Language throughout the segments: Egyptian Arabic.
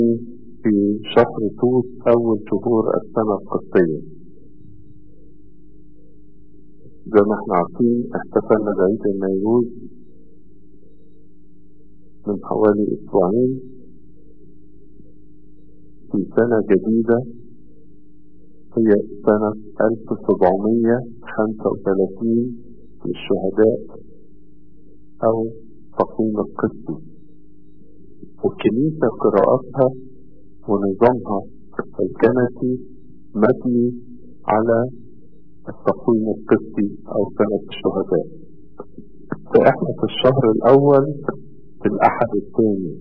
في شهر توت أول شهور السنة القبطية زي ما احنا عارفين احتفلنا بعيد النيروز من حوالي أسبوعين في سنة جديدة هي سنة 1735 للشهداء أو تقويم القسطي والكنيسة قراءاتها ونظامها الكنسي مبني على التقويم القسطي أو سنة الشهداء فإحنا في الشهر الأول في الأحد الثاني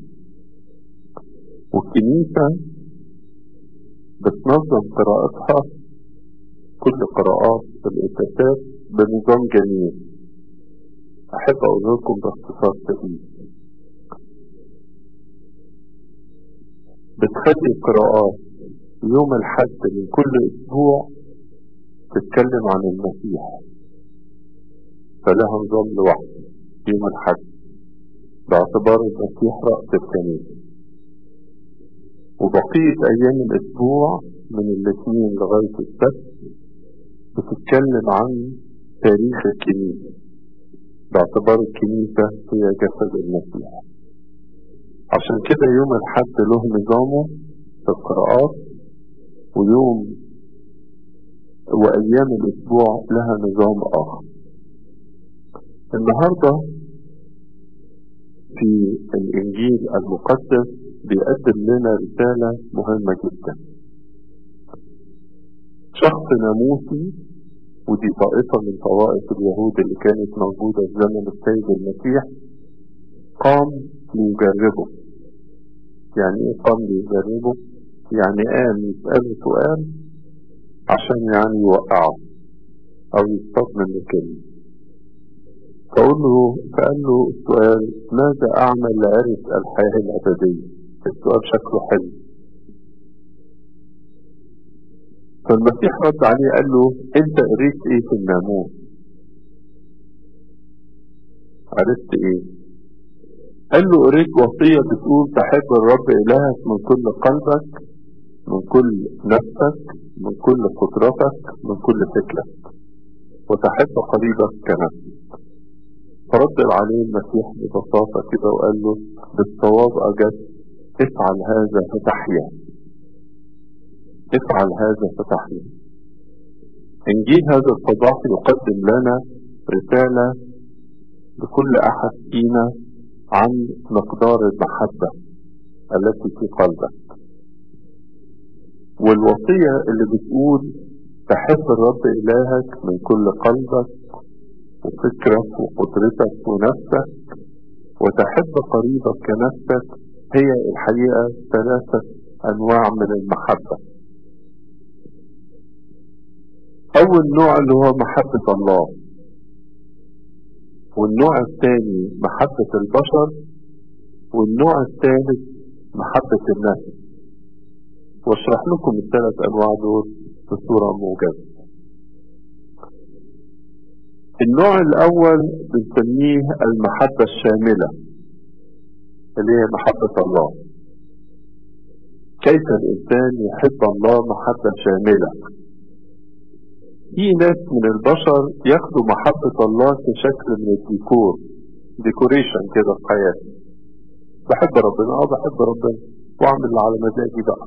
والكنيسة بتنظم قراءتها كل قراءات القداسات بنظام جميل أحب أقول لكم باختصار شديد بتخلي القراءات يوم الحد من كل أسبوع تتكلم عن المسيح فلها نظام لوحده يوم الحد باعتبار المسيح رأس الكنيسة وبقية أيام الأسبوع من الاثنين لغاية السبت بتتكلم عن تاريخ الكنيسة باعتبار الكنيسة هي جسد المسيح عشان كده يوم الحد له نظامه في القراءات ويوم وأيام الأسبوع لها نظام آخر النهاردة في الإنجيل المقدس بيقدم لنا رسالة مهمة جدا شخص ناموسي ودي طائفة من طوائف اليهود اللي كانت موجودة في زمن السيد المسيح قام ليجربه يعني ايه قام ليجربه يعني قام يسأله سؤال عشان يعني يوقعه او يصطاد من الكلمة فقول له فقال له السؤال ماذا اعمل لأرث الحياة الأبدية السؤال شكله حلو فالمسيح رد عليه قال له انت قريت ايه في الناموس عرفت ايه قال له قريت وصية بتقول تحب الرب إلهك من كل قلبك من كل نفسك من كل قدرتك من كل فكرك وتحب قريبك كنفسك فرد عليه المسيح ببساطة كده وقال له بالصواب أجد افعل هذا فتحيا افعل هذا فتحيا إنجيل هذا الصباح يقدم لنا رسالة لكل أحد فينا عن مقدار المحبة التي في قلبك والوصية اللي بتقول تحب الرب إلهك من كل قلبك وفكرك وقدرتك ونفسك وتحب قريبك كنفسك هي الحقيقة ثلاثة أنواع من المحبة أول نوع اللي هو محبة الله والنوع الثاني محبة البشر والنوع الثالث محبة النفس واشرح لكم الثلاث أنواع دول بصورة موجزة النوع الأول بنسميه المحبة الشاملة اللي هي محبة الله كيف الإنسان يحب الله محبة شاملة في ناس من البشر ياخدوا محبة الله كشكل من الديكور ديكوريشن كده في حياتي بحب ربنا اه بحب ربنا واعمل اللي على مزاجي بقى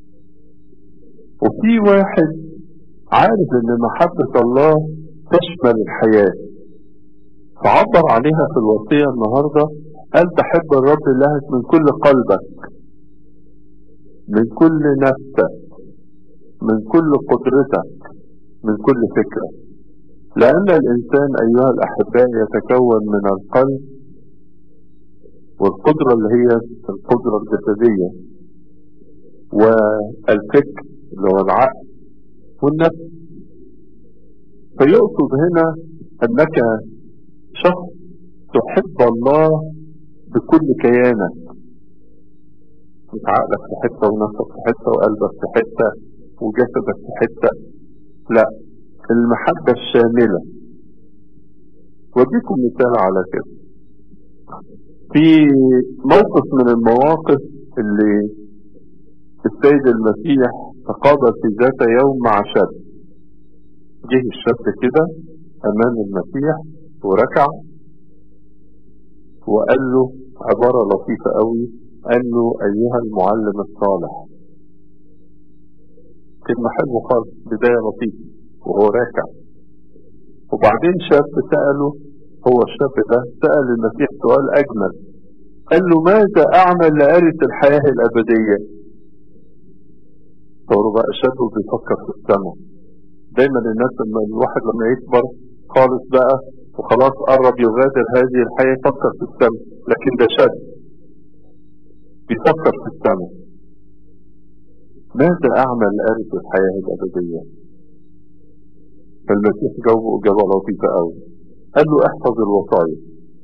وفي واحد عارف ان محبة الله تشمل الحياة فعبر عليها في الوصية النهاردة قال تحب الرب إلهك من كل قلبك من كل نفسك من كل قدرتك من كل فكرة لأن الإنسان أيها الأحباء يتكون من القلب والقدرة اللي هي القدرة الجسدية والفكر اللي هو العقل والنفس فيقصد هنا أنك شخص تحب الله بكل كيانك مش عقلك في حتة ونفسك في حتة وقلبك في حتة وجسدك في حتة لا المحبة الشاملة وديكم مثال على كده في موقف من المواقف اللي السيد المسيح تقابل في ذات يوم مع شاب جه الشاب كده امام المسيح وركع وقال له عبارة لطيفة قوي قال له ايها المعلم الصالح كلمة حلوة خالص بداية لطيفة وهو راكع وبعدين شاب سأله هو الشاب ده سأل المسيح سؤال أجمل قال له ماذا أعمل لأرث الحياة الأبدية تصوروا بقى شاب بيفكر في السماء دايما الناس لما الواحد لما يكبر خالص بقى وخلاص قرب يغادر هذه الحياة يفكر في السماء لكن ده شاب بيفكر في السماء ماذا أعمل لأرث الحياة الأبدية فالمسيح جاوبه إجابة لطيفة قوي قال له احفظ الوصايا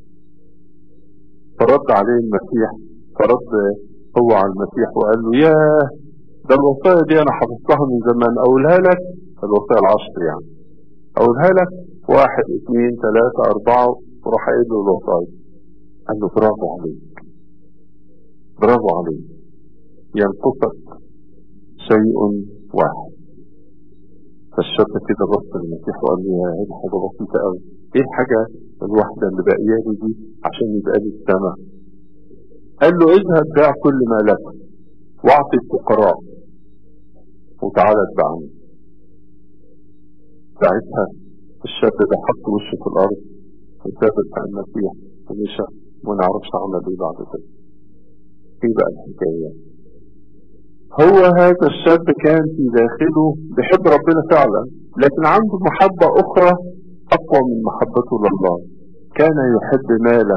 فرد عليه المسيح فرد هو على المسيح وقال له ياه ده الوصايا دي انا حفظتها من زمان اقولها لك الوصايا العشر يعني اقولها لك واحد اثنين ثلاثة اربعة وراح قايل له الوصايا قال له برافو عليك برافو عليك ينقصك شيء واحد فالشاب كده بص للمسيح وقال له يا هذه حاجة بسيطة قوي ايه الحاجة الواحدة اللي باقية لي دي عشان يبقى لي السماء قال له اذهب بيع كل ما لك واعطي الفقراء وتعالى اتبعني ساعتها الشاب ده حط وشه في الارض وساب المسيح ومشى وما نعرفش عمل ايه بعد كده ايه بقى الحكايه هو هذا الشاب كان في داخله بيحب ربنا فعلا لكن عنده محبة أخرى أقوى من محبته لله كان يحب ماله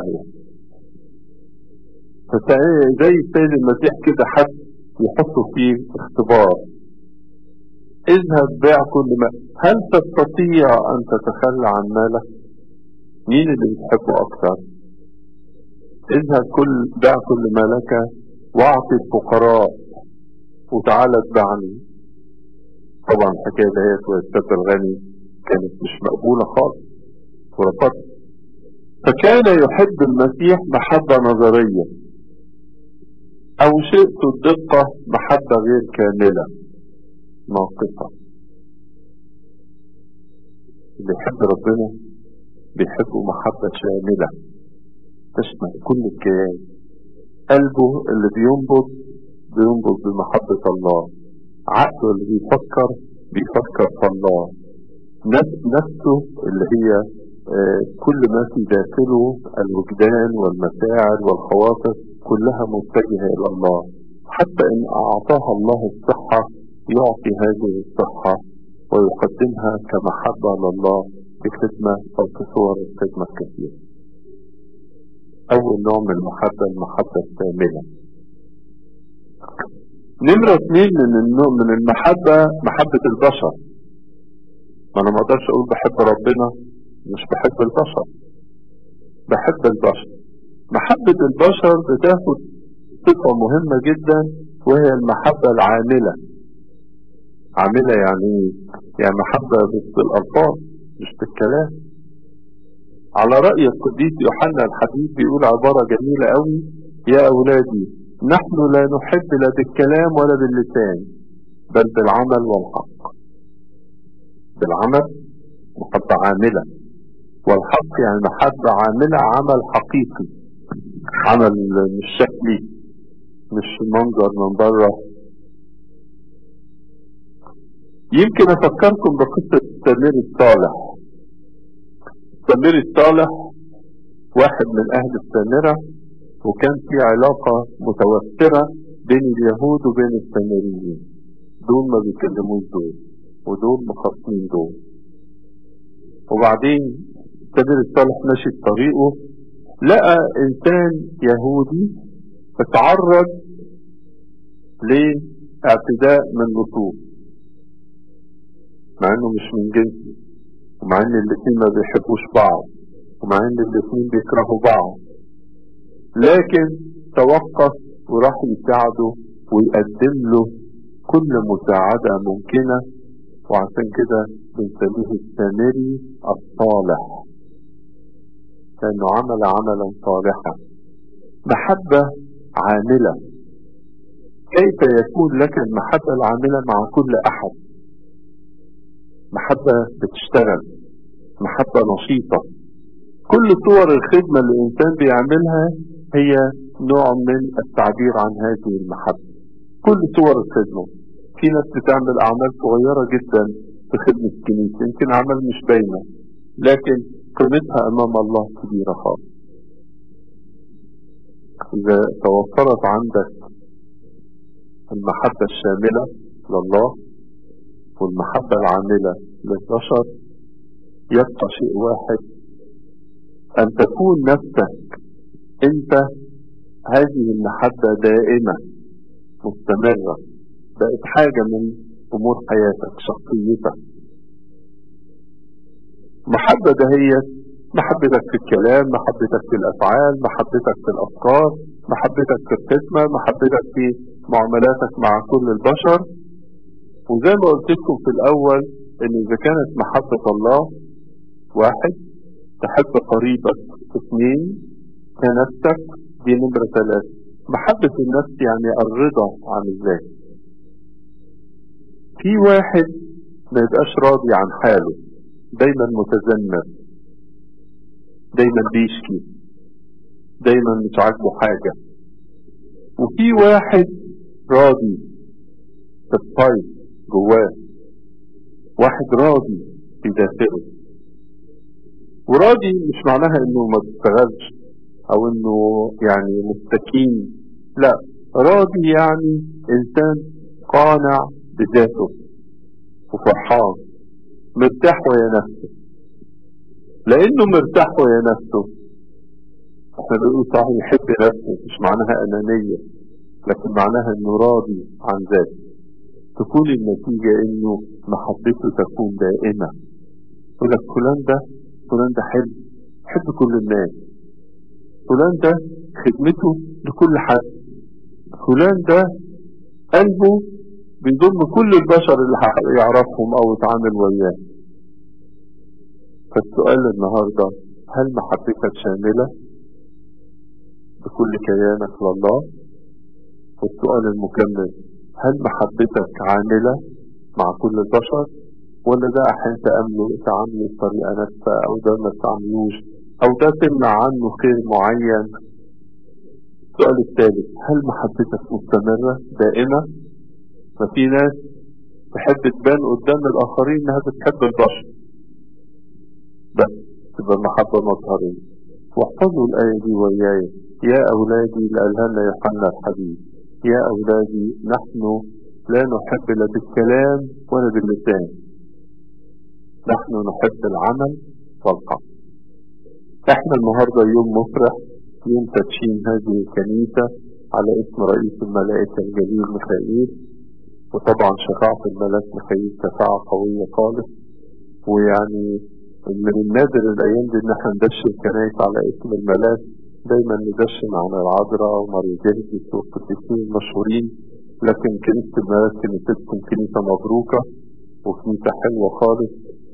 زي السيد المسيح كده حد يحطه فيه اختبار اذهب بيع كل ما هل تستطيع أن تتخلى عن مالك مين اللي بتحبه أكثر اذهب كل بيع كل مالك واعطي الفقراء وتعالى اتبعني طبعا الحكاية دهيت والسبب الغني كانت مش مقبولة خالص ورفضت فكان يحب المسيح محبة نظرية أو شئت الدقة محبة غير كاملة ناقصة اللي يحب ربنا بيحبه محبة شاملة تشمل كل الكيان قلبه اللي بينبض بينبض بمحبة الله عقله اللي بيفكر بيفكر في الله نفسه اللي هي آه كل ما في داخله الوجدان والمشاعر والخواطر كلها متجهة إلى الله حتى إن أعطاها الله الصحة يعطي هذه الصحة ويقدمها كمحبة لله بخدمة أو كصور الخدمة الكثيرة أول نوع من المحبة المحبة الكاملة نمرة اثنين من النوع من المحبة محبة البشر ما انا ما اقدرش اقول بحب ربنا مش بحب البشر بحب البشر محبة البشر بتاخد صفة مهمة جدا وهي المحبة العاملة عاملة يعني يعني محبة بالألفاظ مش بالكلام على رأي القديس يوحنا الحبيب بيقول عبارة جميلة قوي يا أولادي نحن لا نحب لا بالكلام ولا باللسان بل بالعمل والحق بالعمل محبة عاملة والحق يعني محبة عاملة عمل حقيقي عمل مش شكلي مش منظر من بره يمكن افكركم بقصة سمير الصالح سمير الصالح واحد من اهل السامرة وكان في علاقة متوترة بين اليهود وبين السامريين دول ما بيكلموش دول ودول مخاصمين دول وبعدين سمير الصالح ماشي في طريقه لقى انسان يهودي اتعرض لاعتداء من لصوص مع انه مش من جنسه ومع ان الاثنين ما بيحبوش بعض ومع ان الاثنين بيكرهوا بعض لكن توقف وراح يساعده ويقدم له كل مساعدة ممكنة وعشان كده بنسميه السامري الصالح لأنه عمل عملا صالحا محبة عاملة كيف يكون لك المحبة العاملة مع كل أحد محبة بتشتغل محبة نشيطة كل صور الخدمة اللي الإنسان بيعملها هي نوع من التعبير عن هذه المحبة كل صور الخدمة في ناس بتعمل أعمال صغيرة جدا في خدمة الكنيسة يمكن أعمال مش باينة لكن قيمتها أمام الله كبيرة خالص إذا توفرت عندك المحبة الشاملة لله والمحبة العاملة للبشر يبقى شيء واحد أن تكون نفسك أنت هذه المحبة دائمة مستمرة بقت حاجة من أمور حياتك شخصيتك محبة ده هي محبتك في الكلام محبتك في الأفعال محبتك في الأفكار محبتك في الخدمة محبتك في معاملاتك مع كل البشر وزي ما قلت لكم في الأول إن إذا كانت محبة الله واحد تحب قريبك اثنين كنفسك دي نمرة ثلاثة محبة النفس يعني الرضا عن الذات في واحد ما يبقاش راضي عن حاله دايما متذمر دايما بيشكي دايما مش عاجبه حاجة وفي واحد راضي سبتايد جواه واحد راضي في داخله وراضي مش معناها انه ما بيشتغلش او انه يعني مستكين لا راضي يعني انسان قانع بذاته وفرحان مرتاح ويا نفسه لانه مرتاح ويا نفسه احنا بنقول صحيح يحب نفسه مش معناها انانية لكن معناها انه راضي عن ذاته تكون النتيجة انه محبته تكون دائمة يقول لك فلان ده فلان ده حلو يحب كل الناس فلان ده خدمته لكل حد فلان ده قلبه بيضم كل البشر اللي يعرفهم او يتعامل وياه فالسؤال النهاردة هل محبتك شاملة بكل كيانك لله والسؤال المكمل هل محبتك عاملة مع كل البشر ولا ده أحيانا تأمله تعامله بطريقة نفسه أو ده ما تعملوش أو ده تمنع عنه خير معين السؤال الثالث هل محبتك مستمرة دائمة ففي ناس تحب تبان قدام الآخرين إنها بتحب البشر بس تبقى المحبة مظهرية واحفظوا الآية دي وياي يا أولادي لألهنا يوحنا الحبيب يا أولادي نحن لا نحب لا بالكلام ولا باللسان نحن نحب العمل والقول احنا النهاردة يوم مفرح يوم تدشين هذه الكنيسة على اسم رئيس الملائكة الجليل ميخائيل وطبعا شفاعة الملاك ميخائيل شفاعة قوية خالص ويعني من النادر الايام دي ان احنا ندشن كنايس على اسم الملاك دايما ندشن على العذراء وماري جرجس والقديسين المشهورين لكن كنيسة الملاك كنيستكم كنيسة مبروكة وكنيسة حلوة خالص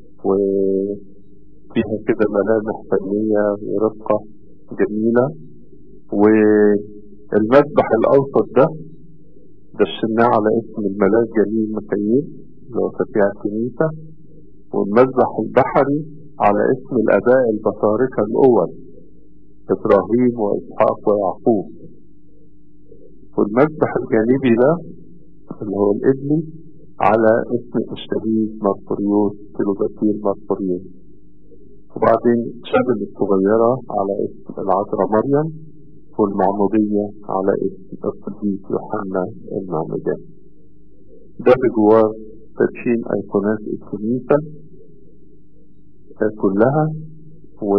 وفيها كده ملامح فنية ورقة جميلة والمذبح الأوسط ده دشناه على اسم الملاك جميل مكيل اللي هو تبيع الكنيسة والمذبح البحري على اسم الآباء البطاركة الأول إبراهيم وإسحاق ويعقوب والمذبح الجانبي ده اللي هو الإبلي على اسم الشهيد مرقريوس كيلوباتير مرقريوس وبعدين شبل الصغيرة على اسم العذراء مريم والمعمودية على اسم القديس يوحنا المعمدان ده بجوار تدشين أيقونات الكنيسة كلها و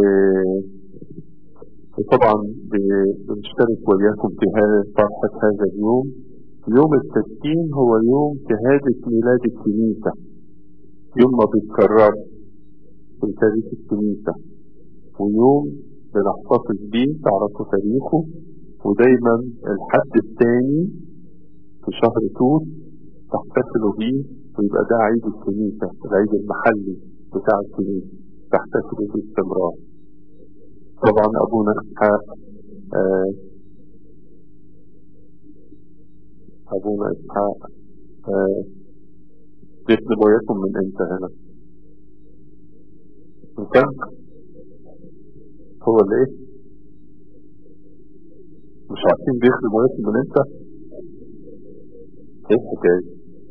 وطبعا بنشترك وياكم في هذا فرحة هذا اليوم يوم التدشين هو يوم شهادة ميلاد الكنيسة يوم ما بيتكرر في تاريخ الكنيسة ويوم بنحتفظ بيه تعرفوا تاريخه ودايما الحد الثاني في شهر توت تحتفلوا بيه ويبقى ده عيد الكنيسة العيد المحلي بتاع الكنيسة تحتفلوا بيه باستمرار طبعا أبونا إسحاق آه أبونا إسحاق آه، بيخدم وياكم من امتى هنا؟ من كام؟ هو اللي ايه؟ مش عارفين بيخدم وياكم من امتى؟ ايه الحكاية؟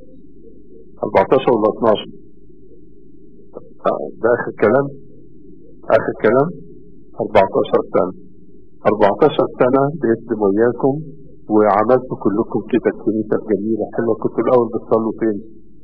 14 ولا 12 آه، ده اخر كلام اخر كلام 14 سنة 14 سنة بيخدم وياكم وعملتوا كلكم كده الكنيسة الجميلة حلوة كنتوا الأول بتصلوا فين؟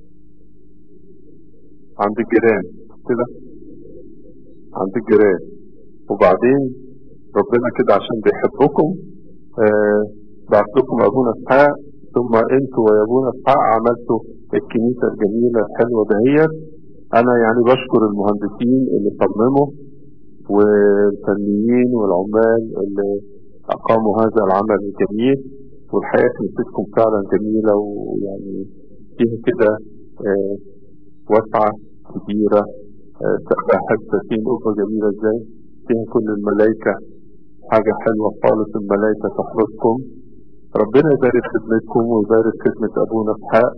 عند الجيران كده عند الجيران وبعدين ربنا كده عشان بيحبكم آه بعت لكم ابونا اسحاق ثم انتوا ويا ابونا اسحاق عملتوا الكنيسه الجميله الحلوه دهيت انا يعني بشكر المهندسين اللي صمموا والفنيين والعمال اللي اقاموا هذا العمل الجميل والحقيقه كنيستكم فعلا جميله ويعني فيها كده آه واسعه كبيره آه سقفها حساسين قبه جميله ازاي فيها كل الملائكه حاجه حلوه خالص الملائكه تحرسكم ربنا يبارك خدمتكم ويبارك خدمه ابونا اسحاق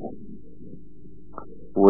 و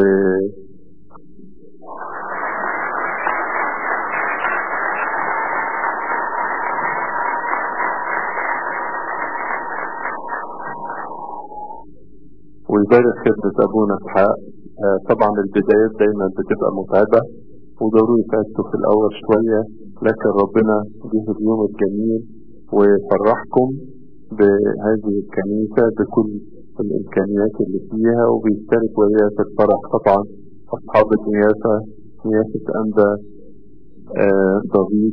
ويبارك خدمة أبونا إسحاق آه طبعا البدايات دايما بتبقى متعبة وضروري تعبتوا في الأول شوية لكن ربنا جه اليوم الجميل ويفرحكم بهذه الكنيسة بكل الإمكانيات اللي فيها وبيشترك وياه في الفرح طبعا أصحاب النيافة نيافة أنبا آه ضبيط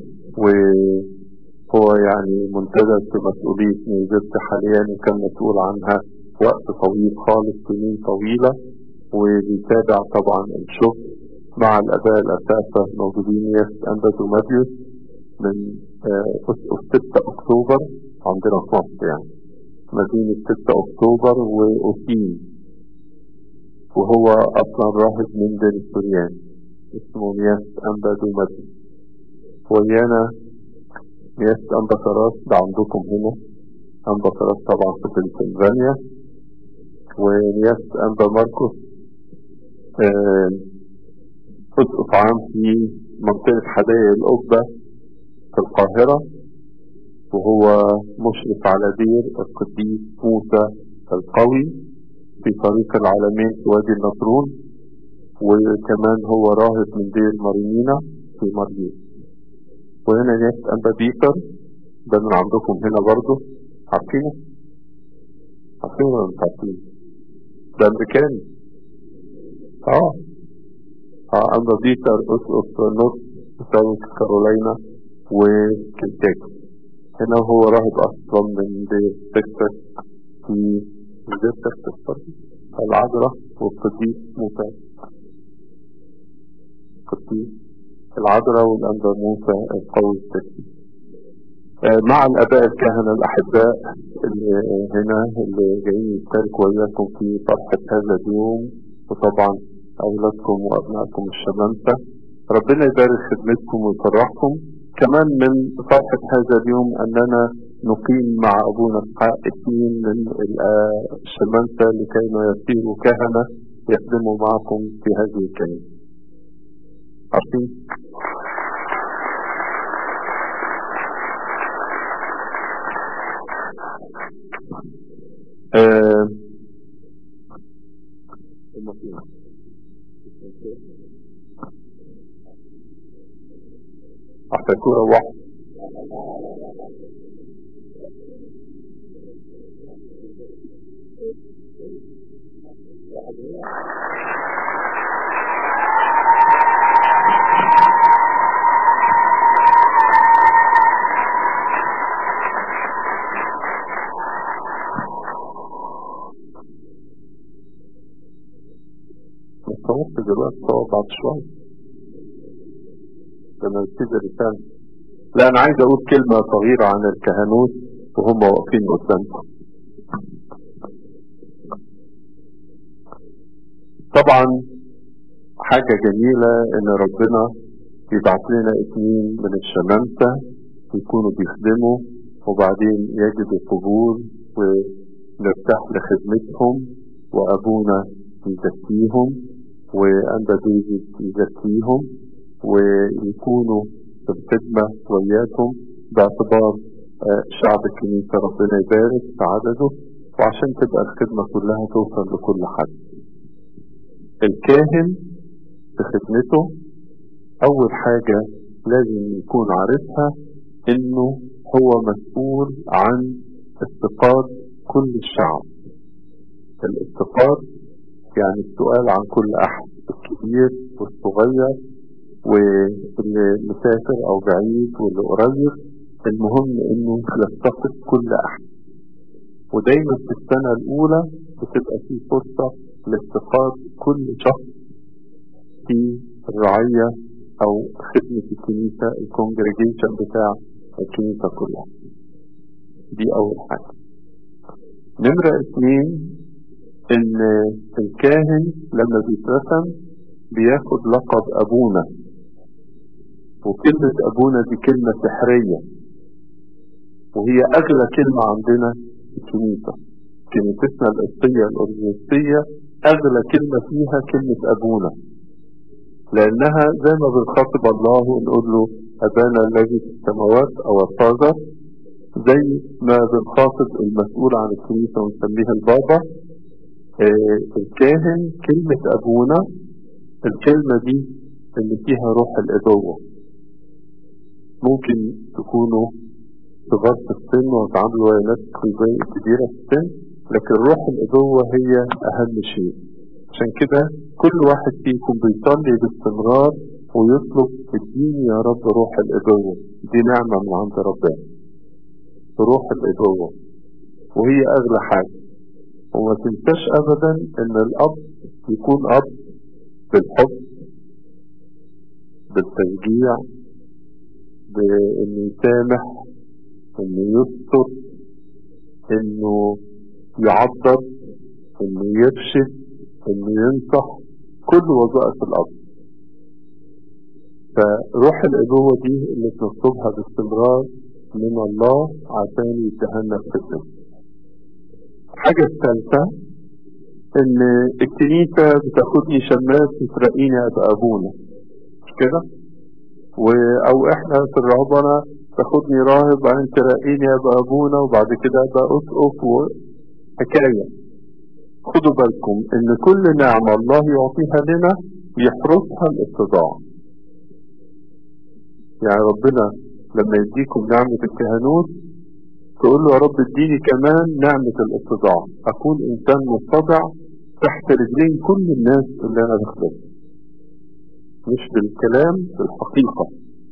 وهو يعني منتدب في مسؤولية نيجرت حاليا وكان مسؤول عنها وقت طويل خالص سنين طويلة وبيتابع طبعا الشغل مع الأداء الأساسة موجودين ياس أنبت وماتيوس من أسقف 6 أكتوبر عندنا في مصر يعني مدينة 6 أكتوبر وأوسين وهو أصلا راهب من بني السوريان اسمه مياس أنبت وماتيوس ويانا مياس أنبا كراس ده عندكم هنا أنبا كراس طبعا في بنسلفانيا ونياس أنبا ماركوس أسقف عام في منطقة حدائق القبة في القاهرة وهو مشرف على دير القديس موسى القوي في طريق العالمين في وادي النطرون وكمان هو راهب من دير مريمينا في مريم وهنا ناس أنبا بيتر ده من عندكم هنا برضه عارفينه؟ عارفينه ولا مش عارفينه؟ ده أمريكاني اه اه أنبا بيتر أسقف نص ساوث كارولاينا وكنتاكي هنا هو راهب أصلا من دير تكساس في دير تكساس برضه العذراء والقديس موسى القديس العذراء والأنبا موسى القوي التكسي آه مع الآباء الكهنة الأحباء اللي هنا اللي جايين يشتركوا وياكم في فرحة هذا اليوم وطبعا أولادكم وأبنائكم الشمامسة ربنا يبارك خدمتكم ويفرحكم كمان من فرحة هذا اليوم أننا نقيم مع أبونا إسحاق اثنين من الشمامسة لكي يصيروا كهنة يخدموا معكم في هذه الكنيسة عارفين؟ آه أحتاجوا روحوا مستوعبت دلوقتي صور بعد شوية لما نبتدي الرسالة لا أنا عايز أقول كلمة صغيرة عن الكهنوت وهم واقفين قدامكم طبعا حاجة جميلة إن ربنا يبعت لنا اتنين من الشمامسة يكونوا بيخدموا وبعدين يجدوا قبول نرتاح لخدمتهم وأبونا يزكيهم وأنبا ديفيد يزكيهم ويكونوا في الخدمة وياكم باعتبار شعب الكنيسة ربنا يبارك في عدده وعشان تبقى الخدمة كلها توصل لكل حد الكاهن في خدمته أول حاجة لازم يكون عارفها إنه هو مسؤول عن افتقاد كل الشعب الافتقاد يعني السؤال عن كل أحد الكبير والصغير واللي مسافر أو بعيد واللي قريب المهم إنه يفتقد كل أحد ودايما في السنة الأولى بتبقى في فرصة لافتقاد كل شخص في الرعية أو خدمة الكنيسة الكونجريجيشن بتاع الكنيسة كلها دي أول حاجة نمرة اثنين إن الكاهن لما بيترسم بياخد لقب أبونا وكلمة أبونا دي كلمة سحرية وهي أغلى كلمة عندنا في الكنيسة كنيستنا القبطية الأرثوذكسية أغلى كلمة فيها كلمة أبونا لأنها زي ما بنخاطب الله ونقول له أبانا الذي في السماوات أو الفاذر زي ما بنخاطب المسؤول عن الكنيسة ونسميها البابا آه الكاهن كلمة أبونا الكلمة دي اللي فيها روح الأبوة ممكن تكونوا صغار في السن وتعاملوا ويا ناس كبيرة في السن لكن روح الأبوة هي أهم شيء عشان كده كل واحد فيكم بيصلي باستمرار ويطلب اديني يا رب روح الأبوة دي نعمة من عند ربنا روح الأبوة وهي أغلى حاجة وما تنساش أبدا إن الأب يكون أب بالحب بالتشجيع بإنه يسامح إنه يستر إنه يعضد إنه يرشد إنه ينصح كل وظائف الأب فروح الأبوة دي اللي بنطلبها باستمرار من الله عشان يدهنا الخدمة الحاجة الثالثة إن الكنيسة بتاخدني شماس وترقيني أبقى أبونا مش كده؟ و أو إحنا في الرهبنة تاخدني راهب بعدين ترقيني أبقى أبونا وبعد كده أبقى أسقف وحكاية خدوا بالكم إن كل نعمة الله يعطيها لنا يحرسها الاتضاع يعني ربنا لما يديكم نعمة الكهنوت تقول له يا رب اديني كمان نعمة الاتضاع أكون إنسان متضع تحت رجلين كل الناس اللي أنا بخدمهم مش بالكلام بالحقيقة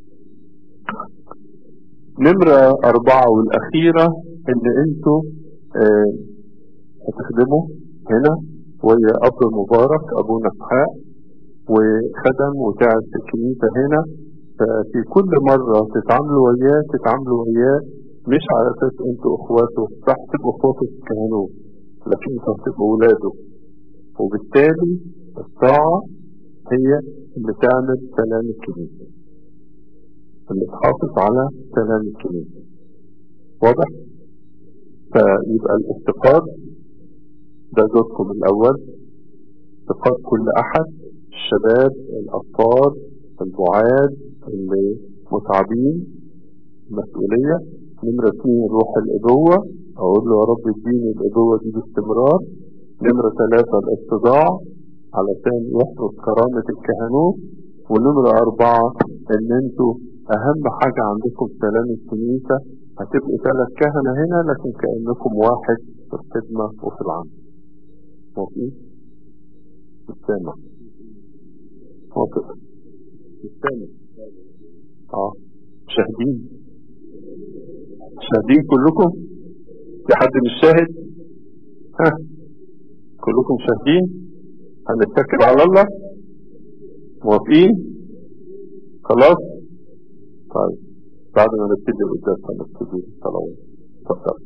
نمرة أربعة والأخيرة إن أنتوا آه هتخدموا هنا وهي أب مبارك أبونا إسحاق وخدم وتعب في الكنيسة هنا ففي كل مرة تتعاملوا وياه تتعاملوا وياه مش على أساس أنتوا إخواته صح تبقوا إخواته في الكهنوت لكن أنتوا هتبقوا ولاده وبالتالي الطاعة هي اللي تعمل سلام الكنيسة اللي تحافظ على سلام الكنيسة واضح؟ فيبقى الافتقاد ده دوركم الأول افتقاد كل أحد الشباب الأطفال البعاد اللي متعبين مسؤولية نمرة اثنين روح الأبوة أقول له يا رب اديني الأبوة دي باستمرار نمرة ثلاثة الاتضاع علشان يحرس كرامة الكهنوت ونمرة أربعة إن أنتوا أهم حاجة عندكم سلام الكنيسة هتبقوا ثلاث كهنة هنا لكن كأنكم واحد في الخدمة وفي العمل موافقين؟ السامع موافق السامع اه شاهدين شاهدين كلكم في حد مش شاهد ها كلكم شاهدين هنتكل على الله موافقين خلاص طيب بعد ما نبتدي القداس هنبتدي الصلوات اتفضل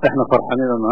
احنا فرحانين